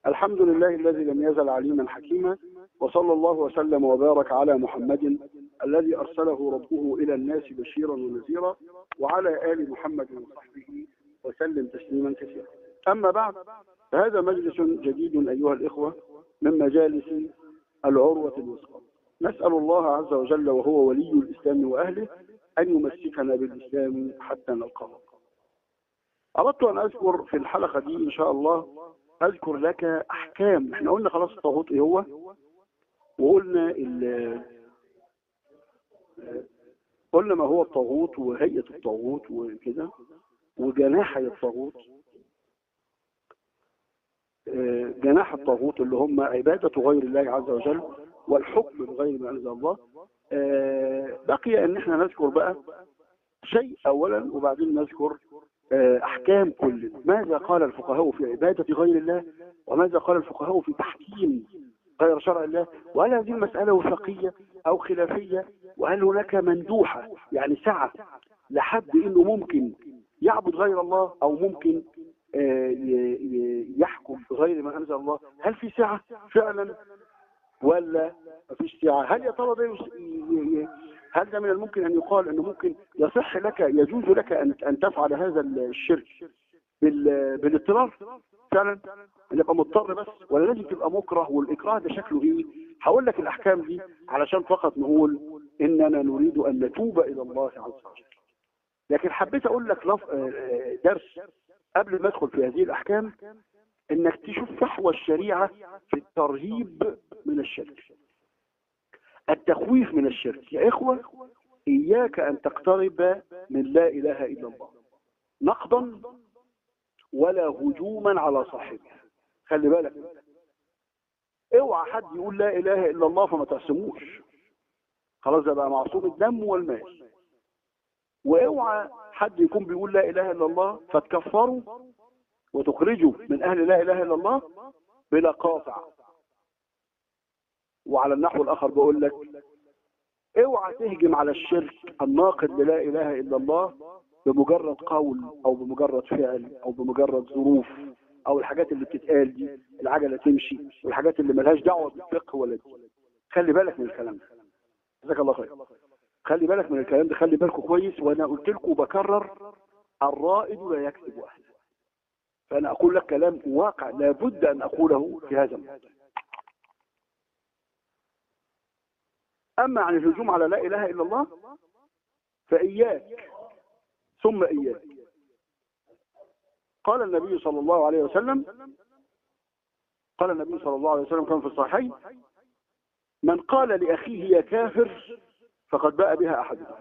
الحمد لله الذي لم يزل عليما حكيما وصلى الله وسلم وبارك على محمد الذي أرسله ربه إلى الناس بشيرا ونذيرا وعلى آل محمد وصحبه وسلم تسليما كثيرا أما بعد فهذا مجلس جديد أيها الإخوة من مجالس العروة الوثقى نسأل الله عز وجل وهو ولي الإسلام وأهله أن يمسكنا بالإسلام حتى نلقاه أردت أن أذكر في الحلقة دي إن شاء الله أذكر لك أحكام احنا قلنا خلاص الطاغوت إيه هو وقلنا ال قلنا ما هو الطاغوت وهيئة الطاغوت وكده وجناحي الطاغوت جناح الطاغوت اللي هم عبادة غير الله عز وجل والحكم بغير ما أنزل الله بقي أن احنا نذكر بقى شيء أولا وبعدين نذكر أحكام كل ماذا قال الفقهاء في عبادة غير الله وماذا قال الفقهاء في تحكيم غير شرع الله وهل هذه المسألة وثقية أو خلافية وهل هناك مندوحة يعني سعة لحد إنه ممكن يعبد غير الله أو ممكن يحكم بغير ما أنزل الله هل في سعة فعلا ولا مفيش سعة هل يا ترى ده هل ده من الممكن أن يقال أنه ممكن يصح لك يجوز لك أن أن تفعل هذا الشرك بالاضطرار فعلا ان يبقى مضطر بس ولا لازم تبقى مكره والاكراه ده شكله ايه هقول لك الاحكام دي علشان فقط نقول اننا نريد ان نتوب الى الله عز وجل لكن حبيت اقول لك لف... درس قبل ما ادخل في هذه الاحكام انك تشوف فحوى الشريعه في الترهيب من الشرك التخويف من الشرك يا اخوه اياك ان تقترب من لا اله الا الله نقضا ولا هجوما على صاحبها خلي بالك اوعى حد يقول لا اله الا الله فما تقسموش خلاص ده بقى معصوم الدم والمال واوعى حد يكون بيقول لا اله الا الله فتكفره وتخرجه من اهل لا اله الا الله بلا قاطع وعلى النحو الاخر بقول لك اوعى تهجم على الشرك الناقد للا اله الا الله بمجرد قول او بمجرد فعل او بمجرد ظروف او الحاجات اللي بتتقال دي العجله تمشي والحاجات اللي ملهاش دعوه بالفقه ولا دي خلي بالك من الكلام ده جزاك الله خير خلي بالك من الكلام ده خلي بالكم كويس وانا قلت لكم بكرر الرائد لا يكسب اهله فانا اقول لك كلام واقع لابد ان اقوله في هذا الموضوع اما عن الهجوم على لا اله الا الله فاياك ثم إياك قال النبي صلى الله عليه وسلم قال النبي صلى الله عليه وسلم كان في الصحيحين من قال لأخيه يا كافر فقد باء بها أحدهما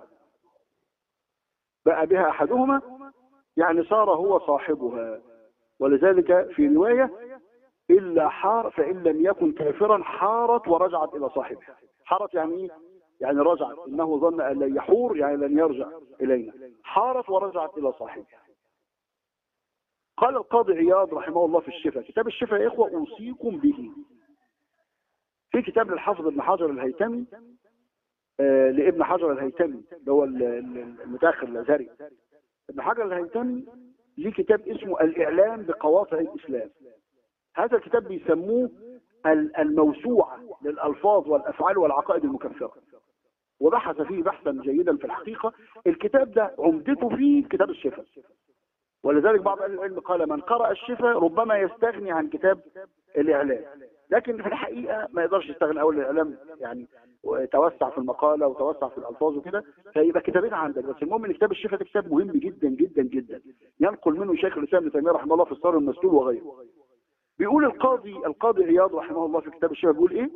باء بها أحدهما يعني صار هو صاحبها ولذلك في رواية إلا حار فإن لم يكن كافرا حارت ورجعت إلى صاحبها حارت يعني إيه؟ يعني رجعت إنه ظن أن لن يحور يعني لن يرجع إلينا حارت ورجعت إلى صاحبها قال القاضي عياض رحمه الله في الشفاء كتاب الشفاء يا إخوة أوصيكم به في كتاب للحافظ ابن حجر الهيتمي آه لابن حجر الهيتمي اللي هو المتاخر الازهري ابن حجر الهيتمي ليه كتاب اسمه الإعلام بقواطع الإسلام هذا الكتاب بيسموه الموسوعة للألفاظ والأفعال والعقائد المكفرة وبحث فيه بحثا جيدا في الحقيقة الكتاب ده عمدته فيه كتاب الشفاء ولذلك بعض أهل العلم قال من قرأ الشفاء ربما يستغني عن كتاب الإعلام لكن في الحقيقة ما يقدرش يستغني أول الإعلام يعني توسع في المقالة وتوسع في الألفاظ وكده فيبقى كتابين عندك بس المهم ان كتاب الشفاء ده كتاب مهم جدا جدا جدا ينقل منه شيخ الإسلام ابن تيمية رحمه الله في الصار المسلول وغيره بيقول القاضي القاضي عياض رحمه الله في كتاب الشفاء بيقول ايه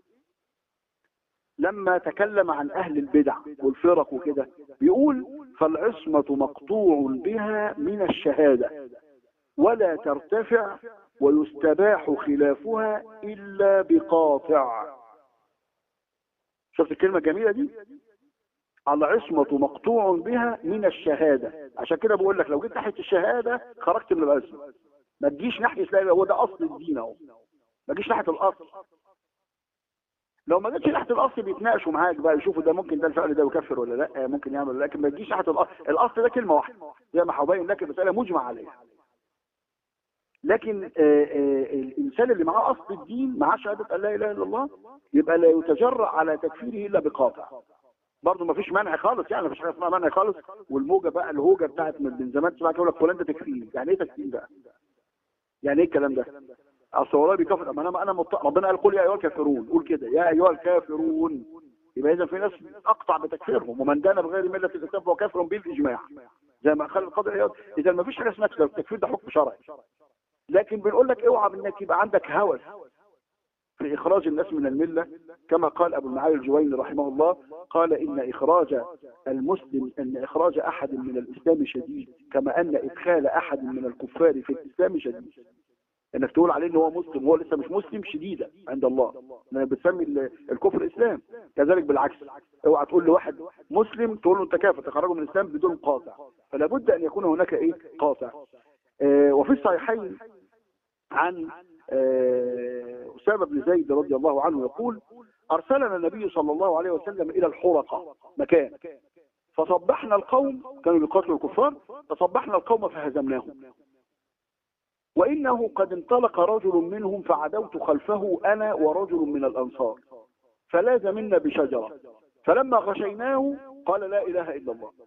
لما تكلم عن أهل البدع والفرق وكده بيقول فالعصمة مقطوع بها من الشهادة ولا ترتفع ويستباح خلافها إلا بقاطع شفت الكلمة الجميلة دي العصمة مقطوع بها من الشهادة عشان كده بقول لك لو جيت ناحية الشهادة خرجت من العصمة ما تجيش ناحية الإسلام هو ده أصل الدين أهو ما تجيش ناحية الأصل لو ما جتش ناحيه الاصل بيتناقشوا معاك بقى يشوفوا ده ممكن ده الفعل ده يكفر ولا لا ممكن يعمل لكن ما تجيش ناحيه الاصل الاصل ده كلمه واحده زي ما هبين لك المساله مجمع عليها لكن آآ آآ الانسان اللي معاه اصل الدين معاه شهاده ان لا اله الا الله يبقى لا يتجرأ على تكفيره الا بقاطع برضه ما فيش منع خالص يعني ما فيش حاجه اسمها منع خالص والموجه بقى الهوجه بتاعت من من زمان تسمع يقول لك فلان ده تكفير يعني ايه تكفير بقى؟ يعني ايه الكلام ده؟ اصل والله بيكفر ما انا انا مط... ربنا قال قل يا ايها الكافرون قول كده يا ايها الكافرون يبقى اذا في ناس اقطع بتكفيرهم ومن دان بغير مله الاسلام فهو كافر بالاجماع زي ما قال القاضي عياض اذا ما فيش حاجه اسمها كده التكفير ده حكم شرعي لكن بنقول لك اوعى انك يبقى عندك هوس في إخراج الناس من الملة كما قال أبو المعالي الجويني رحمه الله قال إن إخراج المسلم أن إخراج أحد من الإسلام شديد كما أن إدخال أحد من الكفار في الإسلام شديد انك تقول عليه ان هو مسلم وهو لسه مش مسلم شديده عند الله لانك بتسمي ال- الكفر اسلام كذلك بالعكس اوعى تقول لواحد مسلم تقول له انت كافر تخرجه من الاسلام بدون قاطع فلا بد ان يكون هناك ايه قاطع آه وفي الصحيحين عن آه، أسامة بن زيد رضي الله عنه يقول أرسلنا النبي صلى الله عليه وسلم إلى الحرقة مكان فصبحنا القوم كانوا يقاتلوا الكفار فصبحنا القوم فهزمناهم وإنه قد انطلق رجل منهم فعدوت خلفه أنا ورجل من الأنصار فلاز منا بشجرة فلما غشيناه قال لا إله إلا الله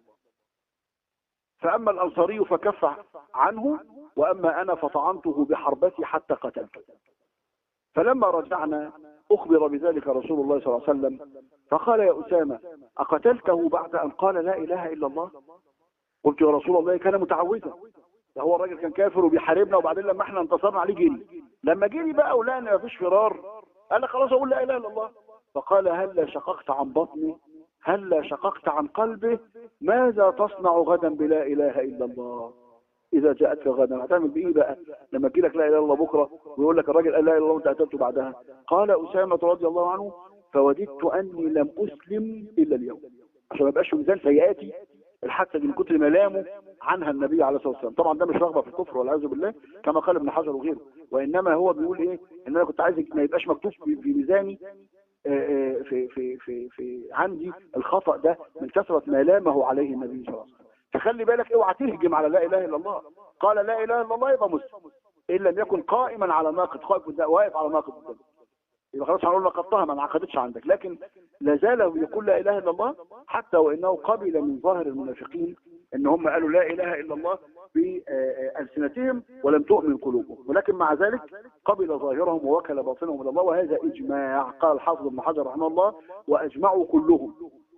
فأما الأنصاري فكف عنه وأما أنا فطعنته بحربتي حتى قتلته فلما رجعنا أخبر بذلك رسول الله صلى الله عليه وسلم فقال يا أسامة أقتلته بعد أن قال لا إله إلا الله قلت يا رسول الله كان متعوذا ده هو الراجل كان كافر وبيحاربنا وبعدين لما احنا انتصرنا عليه جري لما جري بقى ولقى ان مفيش فرار قال لك خلاص اقول لا اله الا الله فقال هلا شققت عن بطني هلا شققت عن قلبه ماذا تصنع غدا بلا اله الا الله اذا جاءتك غدا هتعمل بايه بقى لما تجي لك لا اله الا الله بكره ويقول لك الراجل قال لا اله الا الله وانت قتلته بعدها قال اسامه رضي الله عنه فوددت اني لم اسلم الا اليوم عشان ما يبقاش في ميزان سيئاتي الحادثه دي من كتر ملامه عنها النبي عليه الصلاه والسلام طبعا ده مش رغبه في الكفر والعياذ بالله كما قال ابن حجر وغيره وانما هو بيقول ايه ان انا كنت عايز ما يبقاش مكتوب في في ميزاني آه، آه، في في في في عندي الخطا ده من كثره ما لامه عليه النبي صلى الله عليه وسلم فخلي بالك اوعى تهجم على لا اله الا الله قال لا اله الا الله يبقى مسلم ان لم يكن قائما على ناقد خائف قدام- واقف على ناقد قدام يبقى خلاص هنقول نقضتها ما انعقدتش عندك لكن لا زال يقول لا اله الا الله حتى وانه قبل من ظاهر المنافقين ان هم قالوا لا اله الا الله بألسنتهم ولم تؤمن قلوبهم ولكن مع ذلك قبل ظاهرهم ووكل باطنهم الى الله وهذا اجماع قال الحافظ ابن حجر رحمه الله واجمعوا كلهم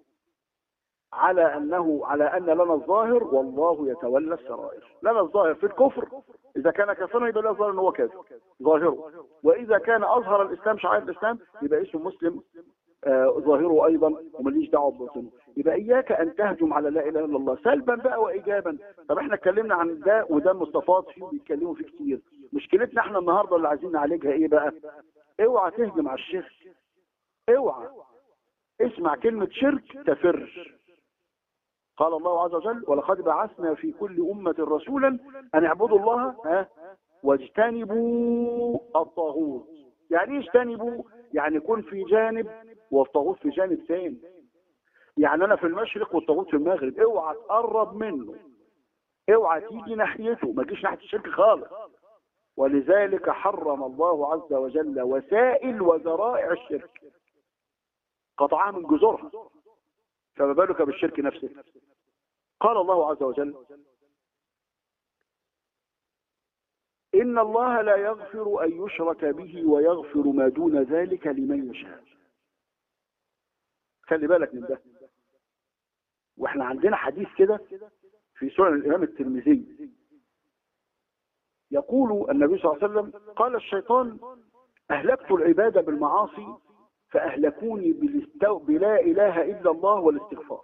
على انه على ان لنا الظاهر والله يتولى السرائر لنا الظاهر في الكفر اذا كان كافرا يبقى له الظاهر ان هو كافر ظاهره واذا كان اظهر الاسلام شعائر الاسلام يبقى اسمه مسلم آه، ظاهره ايضا ومليش دعوه بباطنه يبقى اياك ان تهجم على لا اله الا الله سلبا بقى وايجابا طب احنا اتكلمنا عن ده وده مستفاض فيه وبيتكلموا فيه كتير مشكلتنا احنا النهارده اللي عايزين نعالجها ايه بقى اوعى تهجم على الشرك اوعى اسمع كلمه شرك تفر قال الله عز وجل ولقد بعثنا في كل أمة رسولا أن اعبدوا الله ها واجتنبوا الطاغوت يعني ايه اجتنبوا يعني يكون في جانب والطاغوت في جانب ثاني يعني انا في المشرق والطاغوت في المغرب اوعى تقرب منه اوعى تيجي ناحيته ما تجيش ناحيه الشرك خالص ولذلك حرم الله عز وجل وسائل وذرائع الشرك قطعها من جذورها فما بالك بالشرك نفسه قال الله عز وجل إن الله لا يغفر أن يشرك به ويغفر ما دون ذلك لمن يشاء خلي بالك من ده واحنا عندنا حديث كده في سنن الإمام الترمذي يقول النبي صلى الله عليه وسلم قال الشيطان أهلكت العباد بالمعاصي فأهلكوني بالاستو... بلا إله إلا الله والاستغفار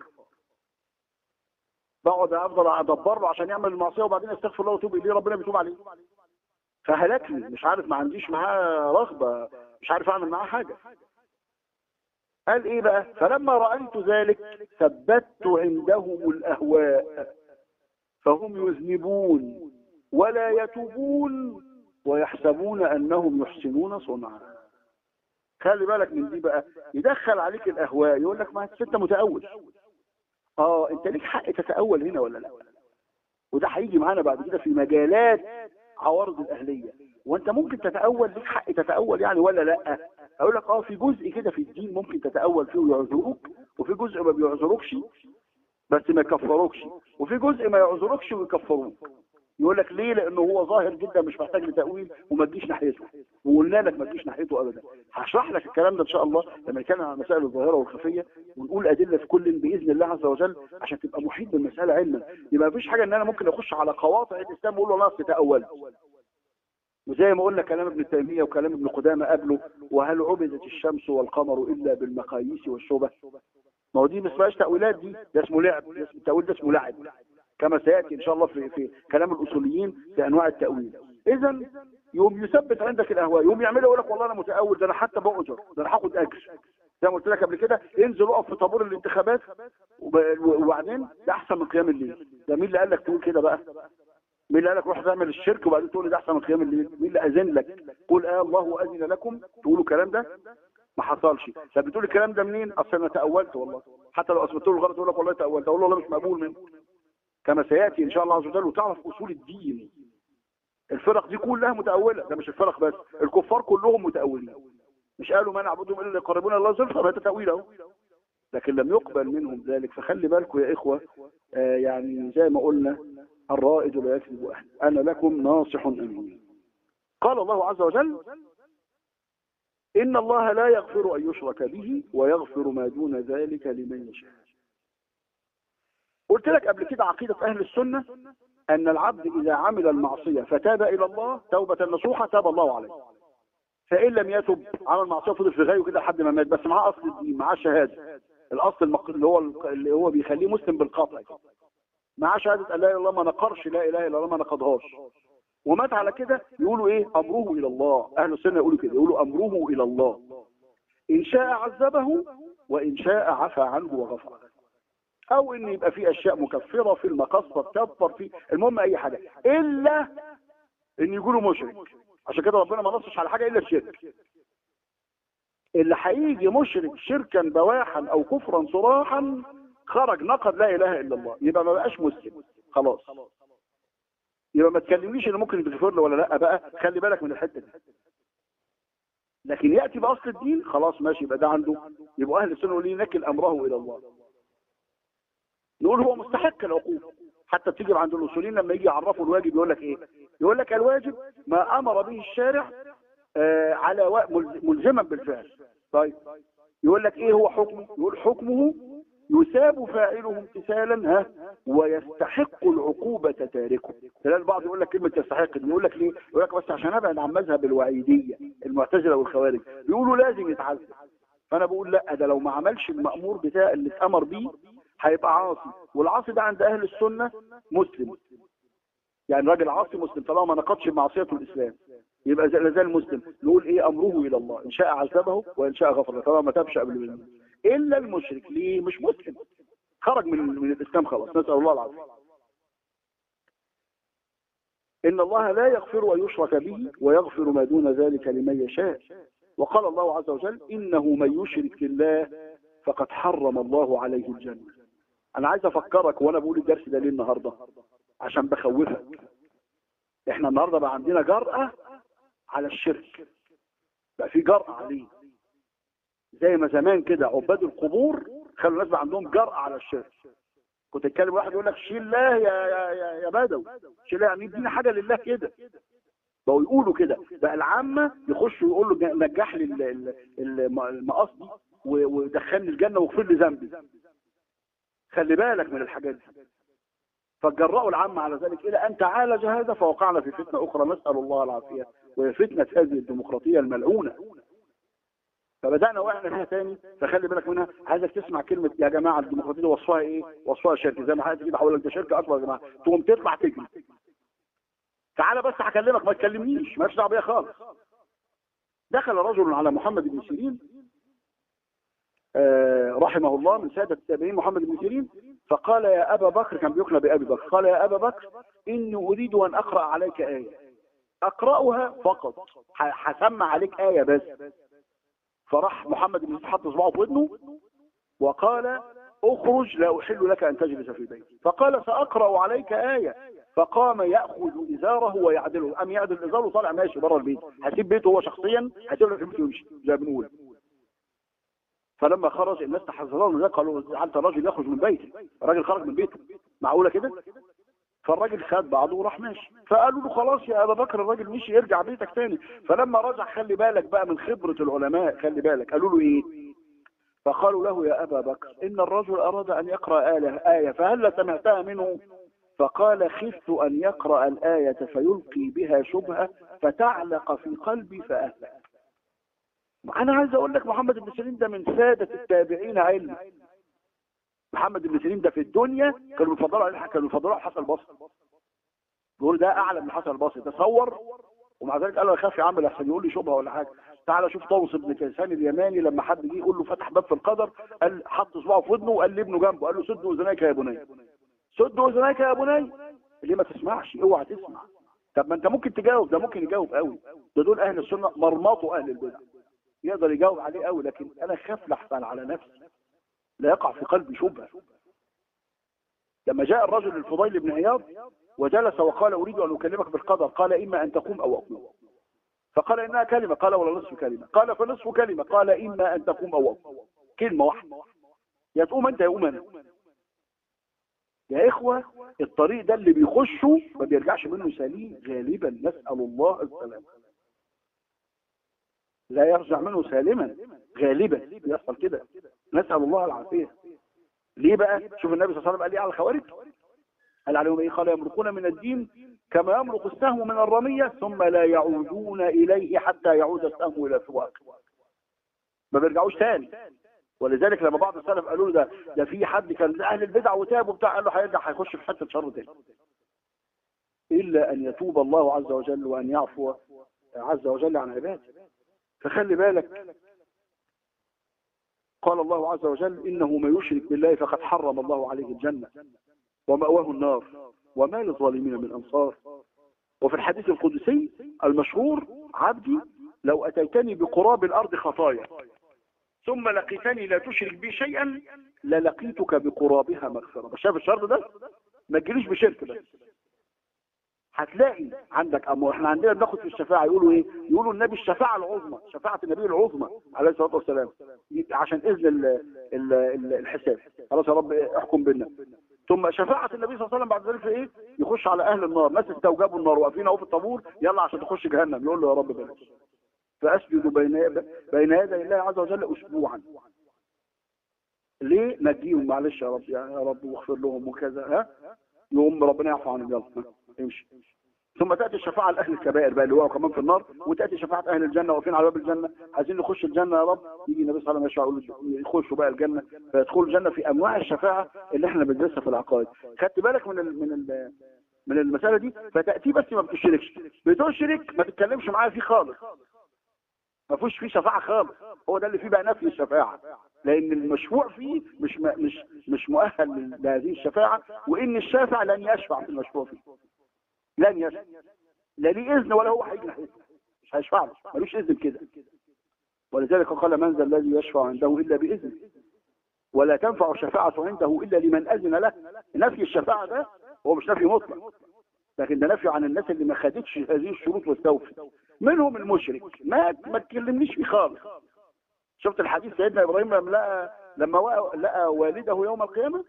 بقعد افضل ادبر له عشان يعمل المعصيه وبعدين استغفر الله وتوب اليه ربنا بيتوب عليه فهلكني مش عارف ما عنديش معاه رغبه مش عارف اعمل معاه حاجه قال ايه بقى فلما رايت ذلك ثبت عندهم الاهواء فهم يذنبون ولا يتوبون ويحسبون انهم يحسنون صنعا خلي بالك من دي بقى يدخل عليك الاهواء يقول لك ما انت متاول اه انت ليك حق تتأول هنا ولا لا وده هيجي معانا بعد كده في مجالات عوارض الأهلية وانت ممكن تتاول ليك حق تتاول يعني ولا لا اقول لك اه في جزء كده في الدين ممكن تتاول فيه ويعذروك وفي جزء ما بيعذروكش بس ما يكفروكش وفي جزء ما يعذروكش ويكفروك يقول لك ليه لانه هو ظاهر جدا مش محتاج لتاويل وما تجيش ناحيته وقلنا لك ما تجيش ناحيته ابدا هشرح لك الكلام ده ان شاء الله لما نتكلم عن المسائل الظاهره والخفيه ونقول ادله في كل باذن الله عز وجل عشان تبقى محيط بالمساله علما يبقى مفيش حاجه ان انا ممكن اخش على قواطع الاسلام واقول له لا تتاول وزي ما قلنا كلام ابن تيميه وكلام ابن قدامه قبله وهل عبدت الشمس والقمر الا بالمقاييس والشبه ما هو دي ما اسمهاش تاويلات دي ده اسمه لعب ده اسمه التاويل ده اسمه لعب كما سياتي ان شاء الله في في كلام الاصوليين في انواع التاويل اذا يوم يثبت عندك الاهواء يوم يعمل يقول لك والله انا متاول ده انا حتى باجر ده انا هاخد اجر زي ما قلت لك قبل كده انزل اقف في طابور الانتخابات وب- وبعدين ده احسن من قيام الليل ده مين اللي قال لك تقول كده بقى مين اللي قال لك روح تعمل الشرك وبعدين تقول لي ده احسن من قيام الليل مين اللي اذن لك قول اه الله اذن لكم تقولوا الكلام ده ما حصلش طب بتقول الكلام ده منين اصل انا تاولت والله حتى لو اثبت له الغلط يقول لك والله تاولت اقول له والله مش مقبول منه كما سياتي ان شاء الله عز وجل وتعرف اصول الدين الفرق دي كلها متاوله ده مش الفرق بس الكفار كلهم متاولين مش قالوا ما نعبدهم الا ليقربونا الله زلفى ده تاويل اهو لكن لم يقبل منهم ذلك فخلي بالكم يا اخوه آه يعني زي ما قلنا الرائد لا يكذب اهل انا لكم ناصح امين قال الله عز وجل ان الله لا يغفر ان يشرك به ويغفر ما دون ذلك لمن يشاء قلت لك قبل كده عقيدة أهل السنة أن العبد إذا عمل المعصية فتاب إلى الله توبة نصوحة تاب الله عليه فإن لم يتب عمل معصية فضل في غايه كده لحد ما مات بس معاه أصل الدين معاه شهادة الأصل المق... اللي هو اللي هو بيخليه مسلم بالقطع معاه شهادة أن لا إله إلا الله ما نقرش لا إله إلا الله ما نقضهاش ومات على كده يقولوا إيه أمره إلى الله أهل السنة يقولوا كده يقولوا أمره إلى الله إن شاء عذبه وإن شاء عفى عنه وغفر له او ان يبقى في اشياء مكفره في المقصه تكفر في المهم اي حاجه الا ان يقولوا مشرك عشان كده ربنا ما نصش على حاجه الا الشرك اللي هيجي مشرك شركا بواحا او كفرا صراحا خرج نقد لا اله الا الله يبقى ما بقاش مسلم خلاص يبقى ما تكلمنيش اللي ممكن يغفر له ولا لا بقى خلي بالك من الحته دي لكن ياتي باصل الدين خلاص ماشي يبقى ده عنده يبقى اهل السنه يقول نكل امره الى الله نقول هو مستحق العقوبة حتى بتيجي عند الاصوليين لما يجي يعرفوا الواجب يقول لك ايه يقول لك الواجب ما امر به الشارع آه على و... ملز- ملزما بالفعل طيب يقول لك ايه هو حكمه يقول حكمه يثاب فاعله امتثالا ها ويستحق العقوبة تاركه تلاقي البعض يقول لك كلمة يستحق دي يقول لك ليه يقول لك بس عشان ابعد عن مذهب الوعيدية المعتزلة والخوارج بيقولوا لازم يتعذب فانا بقول لا ده لو ما عملش المأمور بتاع اللي اتأمر بيه هيبقى عاصي والعاصي ده عند اهل السنة مسلم يعني راجل عاصي مسلم طالما ما نقضش معصيته الاسلام يبقى زي- لازال مسلم نقول ايه امره الى الله ان شاء عذبه وان شاء غفر له طالما ما تابش قبل منه الا المشرك ليه مش مسلم خرج من من الاسلام خلاص نسال الله العافيه ان الله لا يغفر ان يشرك به ويغفر ما دون ذلك لمن يشاء وقال الله عز وجل انه من يشرك بالله فقد حرم الله عليه الجنه انا عايز افكرك وانا بقول الدرس ده ليه النهارده عشان بخوفك احنا النهارده بقى عندنا جرأة على الشرك بقى في جرأة عليه زي ما زمان كده عباد القبور خلوا الناس بقى عندهم جرأة على الشرك كنت اتكلم واحد يقول لك شيل الله يا يا يا, يا بدوي شيل الله يعني ادينا حاجه لله كده بقوا يقولوا كده بقى العامه يخشوا يقولوا ج- نجح لي ال- ال- الم- المقاص دي و- ودخلني الجنه واغفر لي ذنبي خلي بالك من الحاجات دي فجرأوا العامة على ذلك إلى أن تعالج هذا فوقعنا في فتنة أخرى نسأل الله العافية وهي فتنة هذه الديمقراطية الملعونة فبدأنا وقعنا فيها تاني فخلي بالك منها عايزك تسمع كلمة يا جماعة الديمقراطية دي وصفها إيه؟ وصفها شركة زي ما حضرتك كده هقول لك ده شركة أكبر يا جماعة تقوم تطلع تجري تعالى بس هكلمك ما تكلمنيش مالكش دعوة بيا خالص دخل رجل على محمد بن سيرين آه، رحمه الله من سادة التابعين محمد بن سيرين فقال يا أبا بكر كان بيقنى بأبي بكر قال يا أبا بكر إني أريد أن أقرأ عليك آية أقرأها فقط ح- هسمع عليك آية بس فراح محمد بن سيرين حط صباعه في ودنه وقال اخرج لا أحل لك أن تجلس في بيتي فقال سأقرأ عليك آية فقام ياخذ ازاره ويعدله ام يعدل ازاره وطالع ماشي بره البيت هسيب بيته هو شخصيا هسيب له في بيته ويمشي زي ما بنقول فلما خرج الناس تحذروه من ذلك قالوا جعلت الرجل يخرج من بيته الراجل خرج من بيته معقوله كده فالراجل خد بعضه وراح ماشي فقالوا له خلاص يا ابا بكر الراجل مشي ارجع بيتك تاني فلما رجع خلي بالك بقى من خبره العلماء خلي بالك قالوا له ايه فقالوا له يا ابا بكر ان الرجل اراد ان يقرا آية, آية فهل سمعتها منه فقال خفت ان يقرا الايه فيلقي بها شبهه فتعلق في قلبي فاهلك انا عايز اقول لك محمد بن سيرين ده من ساده التابعين علما محمد بن سيرين ده في الدنيا كانوا بيفضلوا عليه كانوا بيفضلوا على حسن البصري بيقول ده اعلى من حسن البصري تصور ومع ذلك قالوا يخاف يعمل احسن يقول لي شبهه ولا حاجه تعالى شوف طاووس بن كيسان اليماني لما حد جه يقول له فتح باب في القدر قال حط صباعه في ودنه وقال لابنه جنبه قال له سد اذنيك يا بني سد اذنيك يا بني ليه ما تسمعش اوعى تسمع طب ما انت ممكن تجاوب ده ممكن يجاوب قوي ده دول اهل السنه مرمطوا اهل البدع يقدر يجاوب عليه قوي لكن انا خاف لحسن على نفسي لا يقع في قلبي شبهه لما جاء الرجل الفضيل بن عياض وجلس وقال اريد ان اكلمك بالقدر قال اما ان تقوم او اقوم فقال انها كلمه قال ولا نصف كلمه قال فنصف كلمه قال اما ان تقوم او اقوم كلمه واحده يا تقوم انت يا قوم انا يا إخوة الطريق ده اللي بيخشه ما بيرجعش منه سليم غالبا نسأل الله السلام لا يرجع منه سالما غالبا بيحصل كده نسأل الله العافية ليه بقى شوف النبي صلى الله عليه وسلم قال ليه على الخوارج قال عليهم ايه قال يمرقون من الدين كما يمرق السهم من الرمية ثم لا يعودون إليه حتى يعود السهم إلى سواق ما بيرجعوش تاني ولذلك لما بعض السلف قالوا له ده ده في حد كان من اهل البدع وتاب وبتاع قال له هيرجع هيخش في حته شر تاني الا ان يتوب الله عز وجل وان يعفو عز وجل عن عباده فخلي بالك قال الله عز وجل انه من يشرك بالله فقد حرم الله عليه الجنه ومأواه النار وما للظالمين من انصار وفي الحديث القدسي المشهور عبدي لو اتيتني بقراب الارض خطايا ثم لقيتني لا تشرك بي شيئا للقيتك بقرابها مغفرة شايف الشرط ده ما تجيليش بشرك بس هتلاقي عندك امر احنا عندنا بناخد في الشفاعه يقولوا ايه يقولوا النبي الشفاعه العظمى شفاعه النبي العظمى عليه الصلاه والسلام عشان اذن ال ال ال الحساب خلاص يا رب احكم بينا ثم شفاعه النبي صلى الله عليه وسلم بعد ذلك ايه يخش على اهل النار ناس استوجبوا النار واقفين اهو في الطابور يلا عشان تخش جهنم يقول له يا رب بلاش فأسجد بين بين يدي الله عز وجل أسبوعا ليه نجيهم معلش يا رب يعني يا رب واغفر لهم وكذا ها يقوم ربنا يعفو عنهم يلا امشي ثم تأتي الشفاعة لأهل الكبائر بقى اللي هو كمان في النار وتأتي شفاعة أهل الجنة واقفين على باب الجنة عايزين نخش الجنة يا رب يجي النبي صلى الله عليه وسلم يقول يخشوا بقى الجنة فيدخلوا الجنة في أنواع الشفاعة اللي احنا بندرسها في العقائد خدت بالك من ال من ال من المسألة دي فتأتي بس ما بتشركش بتشرك ما تتكلمش معاه فيه خالص ما فيهوش فيه شفاعة خالص هو ده اللي فيه بقى نفي الشفاعة لأن المشفوع فيه مش مش مش مؤهل لهذه الشفاعة وإن الشافع لن يشفع في المشفوع فيه لن يشفع لا ليه إذن ولا هو هيجي ناحيته مش هيشفع له ملوش إذن كده ولذلك قال من ذا الذي يشفع عنده إلا بإذن ولا تنفع الشفاعة عنده إلا لمن أذن له نفي الشفاعة ده هو مش نفي مطلق لكن ده نفي عن الناس اللي ما خدتش هذه الشروط واستوفت منهم المشرك ما ما تكلمنيش فيه خالص شفت الحديث سيدنا ابراهيم لما لقى لما لقى والده يوم القيامه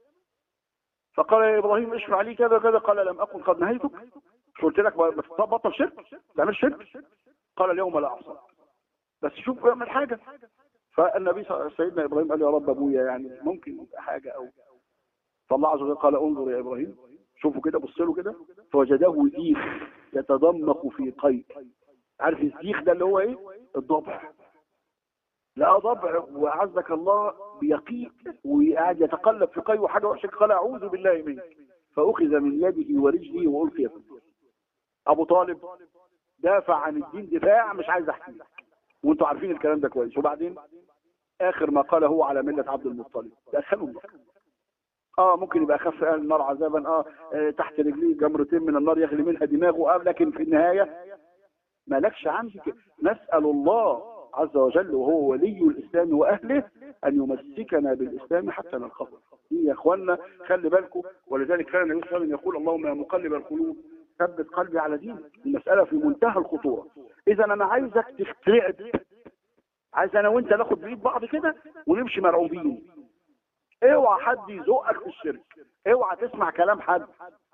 فقال يا ابراهيم اشفع لي كذا كذا قال لم اكن قد نهيتك مش قلت لك بطل شرك تعمل شرك قال اليوم لا اعصى بس شوف اعمل حاجه فالنبي سيدنا ابراهيم قال يا رب ابويا يعني ممكن حاجه او فالله عز وجل قال انظر يا ابراهيم شوفوا كده بص له كده فوجده زيخ يتضمق في قيء عارف الزيخ ده اللي هو ايه الضبع لقى ضبع وعزك الله بيقيء وقاعد يتقلب في قيء وحاجه وحشه قال اعوذ بالله منك فاخذ من يده ورجله والقي في ابو طالب دافع عن الدين دفاع مش عايز احكي لك وانتوا عارفين الكلام ده كويس وبعدين اخر ما قال هو على مله عبد المطلب دخلوا النار اه ممكن يبقى اخف اهل النار عذابا آه, اه تحت رجليه جمرتين من النار يغلي منها دماغه آه لكن في النهايه مالكش عندي نسال الله عز وجل وهو ولي الاسلام واهله ان يمسكنا بالاسلام حتى نلقاه يا اخوانا خلي بالكم ولذلك كان النبي صلى الله عليه وسلم يقول اللهم يا مقلب القلوب ثبت قلبي على دينك المسألة في منتهى الخطورة إذا أنا عايزك تفترعب عايز أنا وأنت ناخد بإيد بعض كده ونمشي مرعوبين اوعى حد يزقك في الشرك اوعى تسمع كلام حد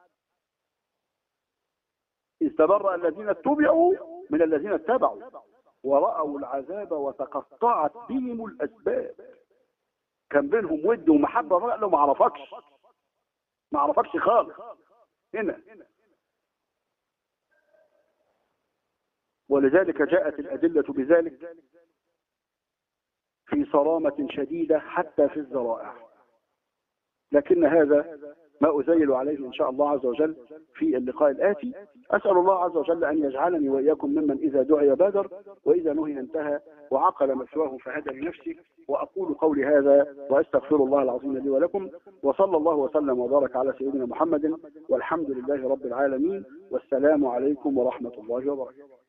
استبرأ الذين اتبعوا من الذين اتبعوا ورأوا العذاب وتقطعت بهم الأسباب كان بينهم ود ومحبة بقى لو ما عرفكش ما عرفكش خالص هنا ولذلك جاءت الأدلة بذلك في صرامة شديدة حتى في الذرائع لكن هذا ما أزيل عليه إن شاء الله عز وجل في اللقاء الآتي أسأل الله عز وجل أن يجعلني وإياكم ممن إذا دعي بادر وإذا نهي انتهى وعقل مثواه فهدى لنفسه وأقول قولي هذا وأستغفر الله العظيم لي ولكم وصلى الله وسلم وبارك على سيدنا محمد والحمد لله رب العالمين والسلام عليكم ورحمة الله وبركاته